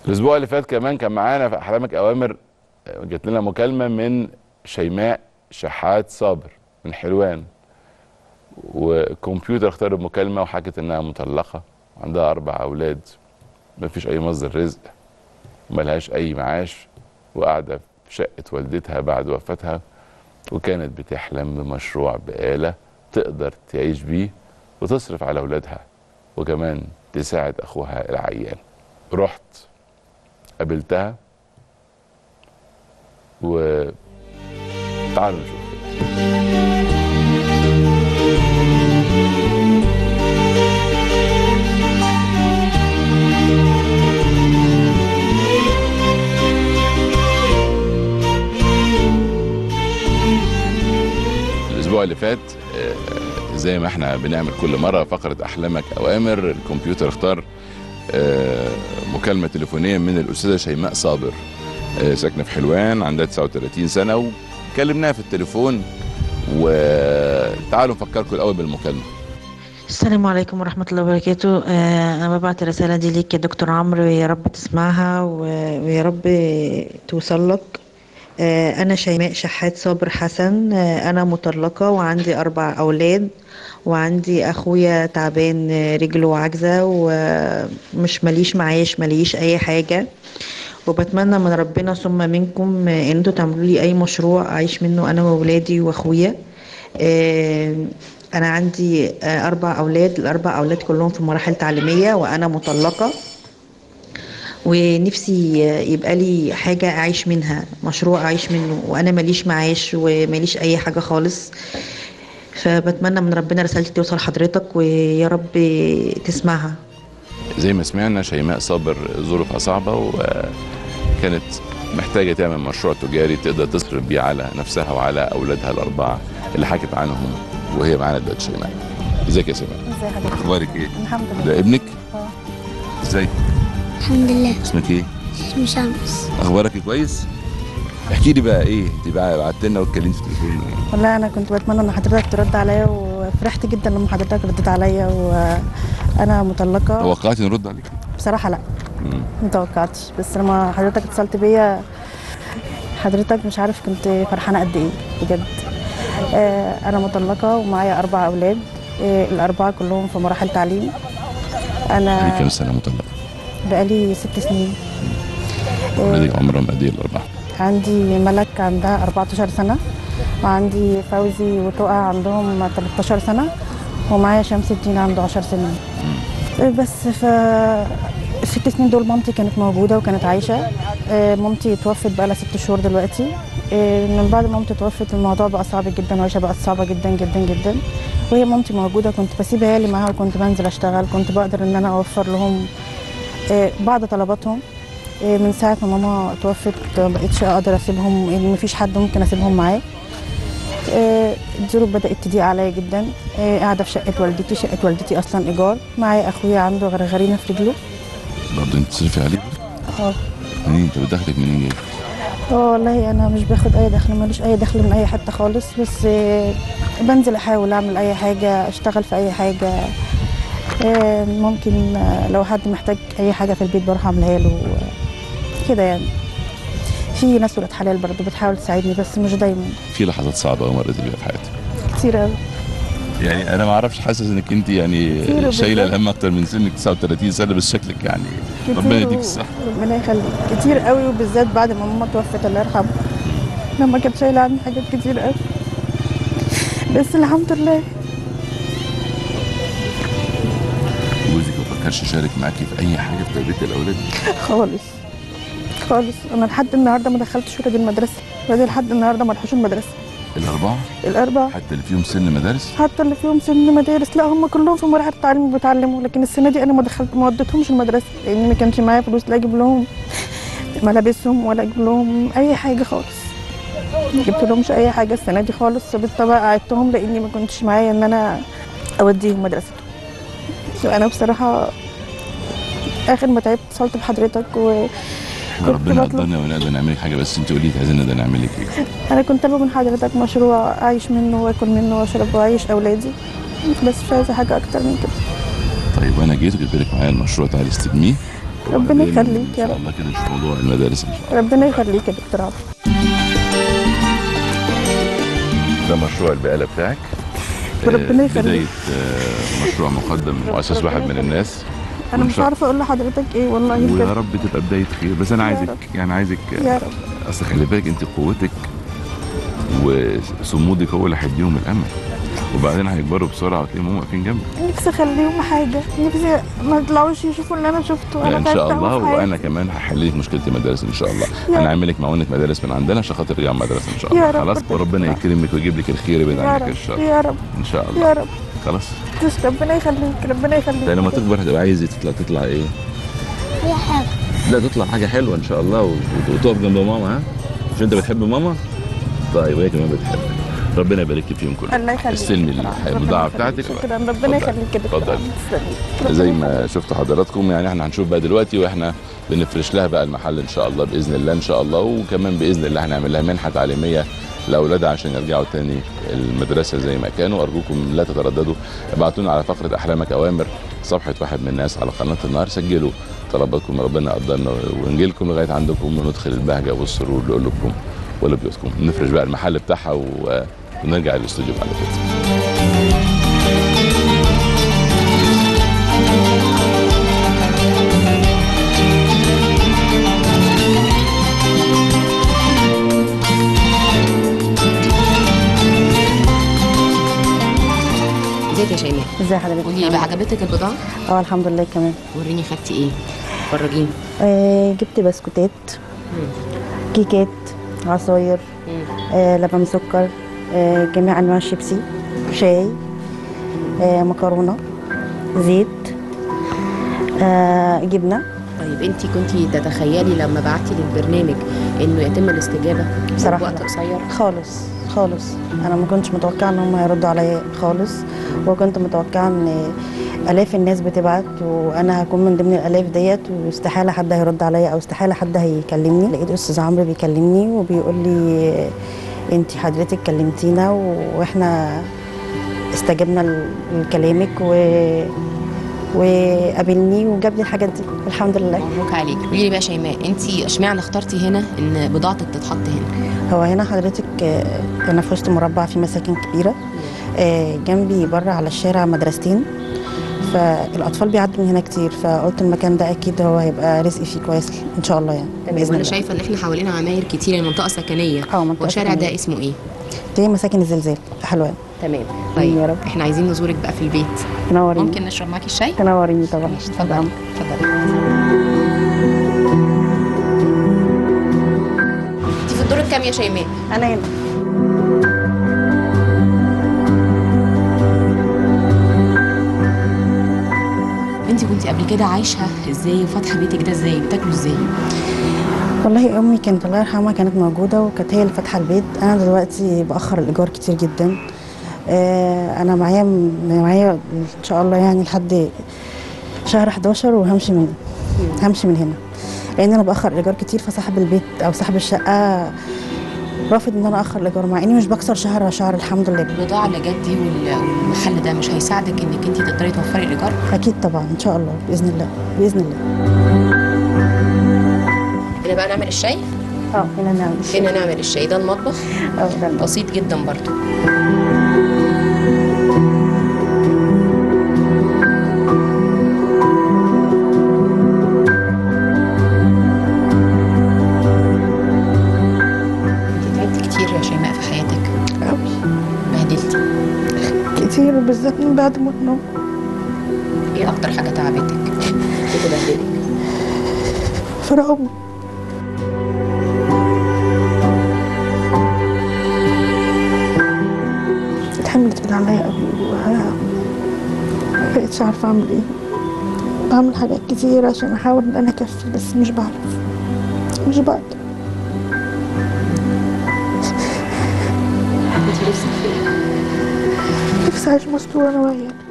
الاسبوع اللي فات كمان كان معانا في احلامك اوامر آه، جات لنا مكالمه من شيماء شحات صابر من حلوان وكمبيوتر اختار المكالمه وحكت انها مطلقه وعندها اربع اولاد ما فيش اي مصدر رزق وملهاش اي معاش وقاعده في شقه والدتها بعد وفاتها وكانت بتحلم بمشروع بآلة تقدر تعيش بيه وتصرف على اولادها وكمان تساعد اخوها العيان رحت قابلتها و تعالوا نشوف الاسبوع اللي فات آه، زي ما احنا بنعمل كل مره فقره احلامك اوامر الكمبيوتر اختار آه، مكالمه تليفونيه من الاستاذه شيماء صابر آه، ساكنه في حلوان عندها 39 سنه وكلمناها في التليفون وتعالوا نفكركم الاول بالمكالمه السلام عليكم ورحمة الله وبركاته آه، أنا ببعت الرسالة دي ليك يا دكتور عمرو يا رب تسمعها و- ويا رب توصل لك آه، أنا شيماء شحات صابر حسن آه، أنا مطلقة وعندي أربع أولاد وعندي أخويا تعبان آه، رجله عاجزة ومش مليش معاش مليش أي حاجة وبتمنى من ربنا ثم منكم آه، إن انتوا تعملوا لي أي مشروع أعيش منه أنا وولادي وأخويا آه، أنا عندي آه، أربع أولاد الأربع أولاد كلهم في مراحل تعليمية وأنا مطلقة ونفسي يبقى لي حاجة أعيش منها مشروع أعيش منه وأنا ماليش معاش وماليش أي حاجة خالص فبتمنى من ربنا رسالتي توصل لحضرتك ويا رب تسمعها زي ما سمعنا شيماء صابر ظروفها صعبة وكانت محتاجة تعمل مشروع تجاري تقدر تصرف بيه على نفسها وعلى أولادها الأربعة اللي حكت عنهم وهي معانا دلوقتي شيماء ازيك يا شيماء ازي حضرتك اخبارك ايه الحمد لله ده ابنك اه ازيك الحمد لله اسمك ايه اسمه شمس اخبارك كويس احكي لي بقى ايه انت بقى بعت لنا واتكلمت في التليفون والله انا كنت بتمنى ان حضرتك ترد عليا وفرحت جدا لما حضرتك رديت عليا وانا مطلقه توقعتي نرد عليك بصراحه لا مم. ما توقعتش بس لما حضرتك اتصلت بيا حضرتك مش عارف كنت فرحانه قد ايه بجد آه انا مطلقه ومعايا اربع اولاد آه الاربعه كلهم في مراحل تعليم ليك انا كام سنة مطلقة بقالي ست سنين آه اولادك عمرهم قد ايه الأربعة عندي ملك عندها 14 سنة وعندي فوزي وتقع عندهم 13 سنة ومعايا شمس الدين عنده 10 سنين بس ف الست سنين دول مامتي كانت موجودة وكانت عايشة آه، مامتي توفت بقى لها ست شهور دلوقتي آه، من بعد مامتي توفت الموضوع بقى صعب جدا وعيشة بقت صعبة جدا جدا جدا وهي مامتي موجودة كنت بسيب عيالي معاها وكنت بنزل اشتغل كنت بقدر ان انا اوفر لهم آه، بعض طلباتهم إيه، من ساعة ما ماما توفت ما بقتش اقدر اسيبهم يعني مفيش حد ممكن اسيبهم معاه إيه، الظروف بدأت تضيق عليا جدا إيه، قاعدة في شقة والدتي شقة والدتي أصلا إيجار معايا أخويا عنده غرغرينة في رجله برضه انت تصرفي عليه اه منين انت بدخلك منين جاي اه والله أنا مش باخد أي دخل ماليش أي دخل من أي حتة خالص بس إيه، بنزل أحاول أعمل أي حاجة أشتغل في أي حاجة إيه، ممكن آه، لو حد محتاج أي حاجة في البيت بروح أعملها له كده يعني في ناس ولاد حلال برضه بتحاول تساعدني بس مش دايما في لحظات صعبة أوي مريت بيها في حياتك كتير قوي يعني انا ما اعرفش حاسس انك انت يعني كتير شايله وبالذات- الهم اكتر من سنك 39 سنه بس شكلك يعني ربنا كتير يديك و- الصحه ربنا يخليك كتير قوي وبالذات بعد ما ماما توفت الله يرحمها لما كانت شايله عني حاجات كتير قوي بس الحمد لله جوزك ما فكرش يشارك معاكي في اي حاجه في تربيه الاولاد خالص خالص انا لحد النهارده ما دخلتش ولادي المدرسه ولادي لحد النهارده ما راحوش المدرسه الاربعه الاربعه حتى اللي فيهم سن مدارس حتى اللي فيهم سن مدارس لا هم كلهم في مراحل التعليم بيتعلموا لكن السنه دي انا ما دخلت ما وديتهمش المدرسه لان ما كانش معايا فلوس لا اجيب لهم ملابسهم ولا اجيب لهم اي حاجه خالص ما جبت لهمش اي حاجه السنه دي خالص بالطبع قعدتهم لاني ما كنتش معايا ان انا اوديهم مدرستهم انا بصراحه اخر ما تعبت اتصلت بحضرتك و كنت ربنا بطلب- قدرنا ونقدر نعمل لك حاجه بس انت قولي لي عايزين نقدر نعمل لك ايه انا كنت طالبه من حضرتك مشروع اعيش منه واكل منه واشرب واعيش اولادي بس مش عايزه حاجه اكتر من كده طيب وانا جيت وجبت لك معايا المشروع تعالي استلميه ربنا وبعدين يخليك يا ان شاء رب. الله كده نشوف موضوع المدارس ان شاء الله ربنا يخليك يا دكتور عمرو ده مشروع البقاله بتاعك آه، ربنا يخليك. بدايه آه، مشروع مقدم من مؤسس واحد من الناس انا وإن مش شاء- عارفه اقول لحضرتك ايه والله ويا بجد رب تبقى بدايه خير بس انا يا عايزك رب. يعني عايزك يا رب اصل خلي بالك انت قوتك وصمودك هو اللي هيديهم الامل وبعدين هيكبروا بسرعه وتلاقيهم هم واقفين جنبك نفسي اخليهم حاجه نفسي ما يطلعوش يشوفوا اللي انا شفته لا انا ان شاء تعبت الله أوي في حياتي. وانا كمان هحل لك مشكله المدارس ان شاء الله يا هنعمل لك معونه مدارس من عندنا عشان خاطر ترجع المدرسه ان شاء يا الله رب. خلاص وربنا يكرمك ويجيب لك الخير يبعد يا عنك رب الشر يا رب ان شاء الله يا رب خلاص تس- ربنا يخليك ربنا يخليك ده لما تكبر هتبقى عايز تطلع تطلع ايه يا حاجة لا تطلع حاجه حلوه ان شاء الله وت- وتقف جنب ماما ها مش انت بتحب ماما طيب وهي كمان بتحبك ربنا يبارك لك فيهم كلهم الله يخليك استلمي دكتور عمرو. البضاعه ربنا بتاعتك يخليك. شكرا اتفضل. ربنا يخليك يا دكتور اتفضل. عمرو. تسلمي. زي ربنا ما شفتوا حضراتكم يعني احنا هنشوف بقى دلوقتي واحنا بنفرش لها بقى المحل ان شاء الله باذن الله ان شاء الله وكمان باذن الله هنعمل لها منحه تعليميه لاولادها عشان يرجعوا تاني المدرسه زي ما كانوا ارجوكم لا تترددوا ابعتوا لنا على فقره احلامك اوامر صفحه واحد من الناس على قناه النهار سجلوا طلباتكم ربنا يقدرنا ونجيلكم لغايه عندكم وندخل البهجه والسرور لقلوبكم ولبيوتكم نفرش بقى المحل بتاعها و... ونرجع الاستوديو بعد كده ازيك يا شيماء ازي حضرتك قولي لي بقى عجبتك البضاعه اه الحمد لله كمان وريني خدتي ايه فرجيني آه جبت بسكوتات كيكات عصاير آه لبن سكر آه جميع انواع الشيبسي شاي آه مكرونه زيت آه جبنه طيب انت كنتي تتخيلي لما بعتي للبرنامج انه يتم الاستجابه بصراحة وقت لا. قصير خالص خالص انا ما كنتش متوقعه ان هم هيردوا عليا خالص وكنت متوقعه ان الاف الناس بتبعت وانا هكون من ضمن الالاف ديت واستحاله حد هيرد عليا او استحاله حد هيكلمني لقيت استاذ عمرو بيكلمني وبيقول لي انت حضرتك كلمتينا واحنا استجبنا ل- لكلامك و وقابلني وجاب لي الحاجات دي الحمد لله مبروك عليك قولي لي بقى يا شيماء انت اشمعنى اخترتي هنا ان بضاعتك تتحط هنا هو هنا حضرتك آه، انا في وسط مربع في مساكن كبيره آه، جنبي بره على الشارع مدرستين فالاطفال بيعدوا من هنا كتير فقلت المكان ده اكيد هو هيبقى رزقي فيه كويس ان شاء الله يعني باذن وانا الله شايفه ان احنا حوالينا عماير كتير منطقه سكنيه اه منطقة والشارع ده سكنية. اسمه ايه دي مساكن الزلزال في حلوان تمام يا طيب رب. احنا عايزين نزورك بقى في البيت تنوريني ممكن نشرب معاكي الشاي تنوريني طبعا ماشي اتفضلي اتفضلي انت في الدور الكام يا شيماء انا هنا انت كنتي قبل كده عايشه ازاي وفاتحه بيتك ده ازاي بتاكلوا ازاي والله امي كانت الله يرحمها كانت موجوده وكانت هي اللي فاتحه البيت انا دلوقتي باخر الايجار كتير جدا آه، انا معايا معايا ان شاء الله يعني لحد شهر 11 وهمشي من همشي من هنا لان انا باخر الايجار كتير فصاحب البيت او صاحب الشقه رافض ان انا اخر الايجار مع اني مش بكسر شهر على شهر الحمد لله البضاعه اللي جت دي وال- والمحل ده مش هيساعدك انك انت تقدري توفري الايجار اكيد طبعا ان شاء الله باذن الله باذن الله هنا بقى نعمل الشاي اه هنا نعمل هنا نعمل الشاي ده المطبخ اه ده البسيط. بسيط جدا برضو انت تعبتي كتير يا شيماء في حياتك أوي. بهدلتي كتير وبالذات من بعد ما نوم ايه اكتر حاجه تعبتك بتبهدلك فراق امي الحمل تقيل عليا قوي وها- ما بقتش عارفه اعمل ايه بعمل حاجات كتير عشان احاول ان انا اكفي بس مش بعرف مش بقدر انت نفسك في ايه نفسي اعيش مستورة انا وعيالي